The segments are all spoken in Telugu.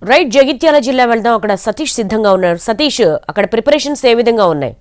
రైట్ జగిత్యాల జిల్లా వెళ్దాం అక్కడ సతీష్ సిద్ధంగా ఉన్నారు సతీష్ అక్కడ ప్రిపరేషన్స్ ఏ విధంగా ఉన్నాయి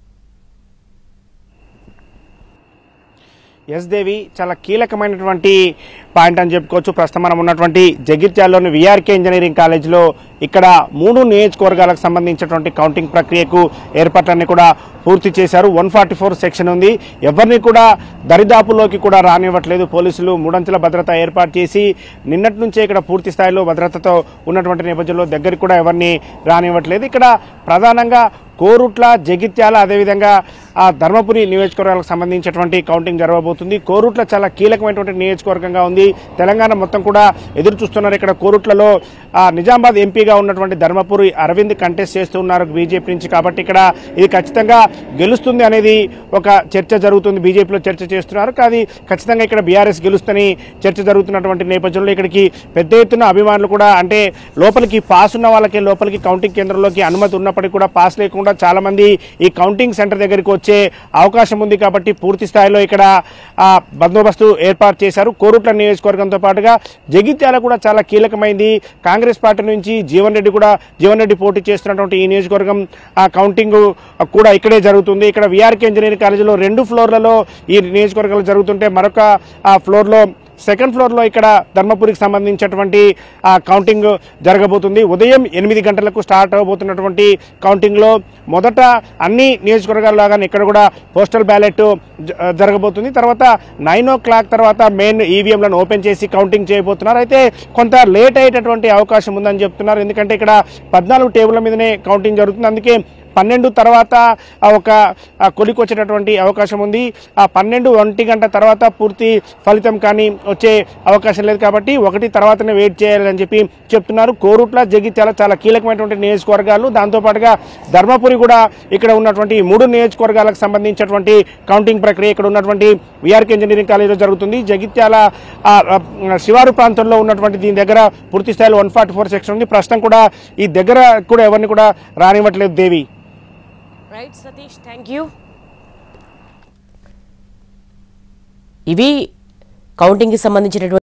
ఎస్ దేవి చాలా కీలకమైనటువంటి పాయింట్ అని చెప్పుకోవచ్చు ప్రస్తుతం మనం ఉన్నటువంటి జగిత్యాల్లోని విఆర్కే ఇంజనీరింగ్ కాలేజీలో ఇక్కడ మూడు నియోజకవర్గాలకు సంబంధించినటువంటి కౌంటింగ్ ప్రక్రియకు ఏర్పాట్లన్నీ కూడా పూర్తి చేశారు వన్ ఫార్టీ ఫోర్ సెక్షన్ ఉంది ఎవరిని కూడా దరిదాపుల్లోకి కూడా రానివ్వట్లేదు పోలీసులు మూడంచెల భద్రత ఏర్పాటు చేసి నిన్నటి నుంచే ఇక్కడ పూర్తి స్థాయిలో భద్రతతో ఉన్నటువంటి నేపథ్యంలో దగ్గరికి కూడా ఎవరిని రానివ్వట్లేదు ఇక్కడ ప్రధానంగా కోరుట్ల జగిత్యాల అదేవిధంగా ఆ ధర్మపురి నియోజకవర్గాలకు సంబంధించినటువంటి కౌంటింగ్ జరగబోతుంది కోరుట్ల చాలా కీలకమైనటువంటి నియోజకవర్గంగా ఉంది తెలంగాణ మొత్తం కూడా ఎదురు చూస్తున్నారు ఇక్కడ కోరుట్లలో ఆ, నిజామాబాద్ ఎంపీగా ఉన్నటువంటి ధర్మపురి అరవింద్ కంటెస్ట్ చేస్తూ ఉన్నారు బీజేపీ నుంచి కాబట్టి ఇక్కడ ఇది ఖచ్చితంగా గెలుస్తుంది అనేది ఒక చర్చ జరుగుతుంది బీజేపీలో చర్చ చేస్తున్నారు కానీ ఖచ్చితంగా ఇక్కడ బీఆర్ఎస్ గెలుస్తుందని చర్చ జరుగుతున్నటువంటి నేపథ్యంలో ఇక్కడికి పెద్ద ఎత్తున అభిమానులు కూడా అంటే లోపలికి పాస్ ఉన్న వాళ్ళకి లోపలికి కౌంటింగ్ కేంద్రంలోకి అనుమతి ఉన్నప్పటికీ కూడా పాస్ లేకుండా చాలా మంది ఈ కౌంటింగ్ సెంటర్ దగ్గరికి వచ్చే అవకాశం ఉంది కాబట్టి పూర్తి స్థాయిలో ఇక్కడ ఆ, బందోబస్తు ఏర్పాటు చేశారు కోరుట్ల నియోజకవర్గంతో పాటుగా జగిత్యాల కూడా చాలా కీలకమైంది కాంగ్రెస్ పార్టీ నుంచి జీవన్ రెడ్డి కూడా జీవన్ రెడ్డి పోటీ చేస్తున్నటువంటి ఈ నియోజకవర్గం ఆ కౌంటింగ్ కూడా ఇక్కడే జరుగుతుంది ఇక్కడ విఆర్కే ఇంజనీరింగ్ కాలేజీలో రెండు ఫ్లోర్లలో ఈ నియోజకవర్గాలు జరుగుతుంటే మరొక ఆ ఫ్లోర్లో సెకండ్ ఫ్లోర్లో ఇక్కడ ధర్మపురికి సంబంధించినటువంటి ఆ, కౌంటింగ్ జరగబోతుంది ఉదయం ఎనిమిది గంటలకు స్టార్ట్ అవబోతున్నటువంటి కౌంటింగ్లో మొదట అన్ని నియోజకవర్గాల్లాగానే ఇక్కడ కూడా పోస్టల్ బ్యాలెట్ జ- జరగబోతుంది తర్వాత నైన్ ఓ క్లాక్ తర్వాత మెయిన్ ఈవీఎంలను ఓపెన్ చేసి కౌంటింగ్ చేయబోతున్నారు అయితే కొంత లేట్ అయ్యేటటువంటి అవకాశం ఉందని చెప్తున్నారు ఎందుకంటే ఇక్కడ పద్నాలుగు టేబుల్ల మీదనే కౌంటింగ్ జరుగుతుంది అందుకే పన్నెండు తర్వాత ఆ ఒక ఆ కొలికి వచ్చేటటువంటి అవకాశం ఉంది ఆ పన్నెండు ఒంటి గంట తర్వాత పూర్తి ఫలితం కానీ వచ్చే అవకాశం లేదు కాబట్టి ఒకటి తర్వాతనే వెయిట్ చేయాలని చెప్పి చెప్తున్నారు కోరుట్ల జగిత్యాల చాలా కీలకమైనటువంటి నియోజకవర్గాలు దాంతోపాటుగా ధర్మపురి కూడా ఇక్కడ ఉన్నటువంటి ఈ మూడు నియోజకవర్గాలకు సంబంధించినటువంటి కౌంటింగ్ ప్రక్రియ ఇక్కడ ఉన్నటువంటి విఆర్కే ఇంజనీరింగ్ కాలేజీలో జరుగుతుంది జగిత్యాల ఆ, ఆ, శివారు ప్రాంతంలో ఉన్నటువంటి దీని దగ్గర పూర్తి స్థాయిలో వన్ ఫార్టీ ఫోర్ సెక్షన్ ఉంది ప్రస్తుతం కూడా ఈ దగ్గర కూడా ఎవరిని కూడా రానివ్వట్లేదు Devi right Satish thank you ఇవి కౌంటింగ్కి సంబంధించినటువంటి